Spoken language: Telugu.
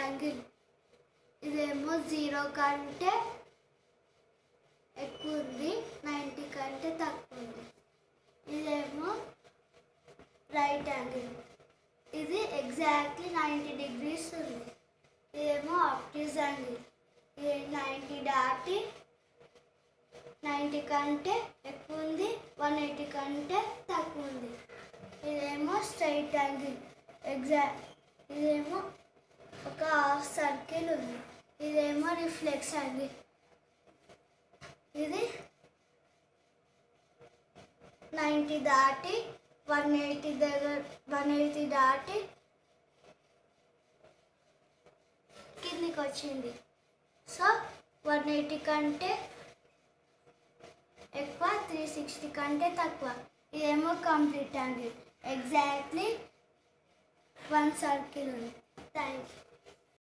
యాంగిల్ ఇదేమో జీరో కంటే ఎక్కువ ఉంది నైంటీ కంటే తక్కువ ఉంది ఇదేమో రైట్ యాంగిల్ ఇది ఎగ్జాక్ట్లీ నైంటీ డిగ్రీస్ ఉంది ఇదేమో అప్టీస్ యాంగిల్ ఇది నైంటీ దాటి నైంటీ కంటే ఎక్కువ ఉంది వన్ ఎయిటీ కంటే తక్కువ ఉంది ఇదేమో స్ట్రైట్ యాంగిల్ ఎగ్జాక్ట్ ఇదేమో ఒక హాఫ్ సర్కిల్ ఉంది ఇదేమో రిఫ్లెక్స్ యాంగిల్ ఇది నైంటీ దాటి వన్ ఎయిటీ దగ్గర వన్ ఎయిటీ దాటి కిందికి వచ్చింది సో వన్ ఎయిటీ కంటే ఎక్కువ త్రీ సిక్స్టీ కంటే తక్కువ ఇదేమో complete angle exactly one circle ఉంది థ్యాంక్ యూ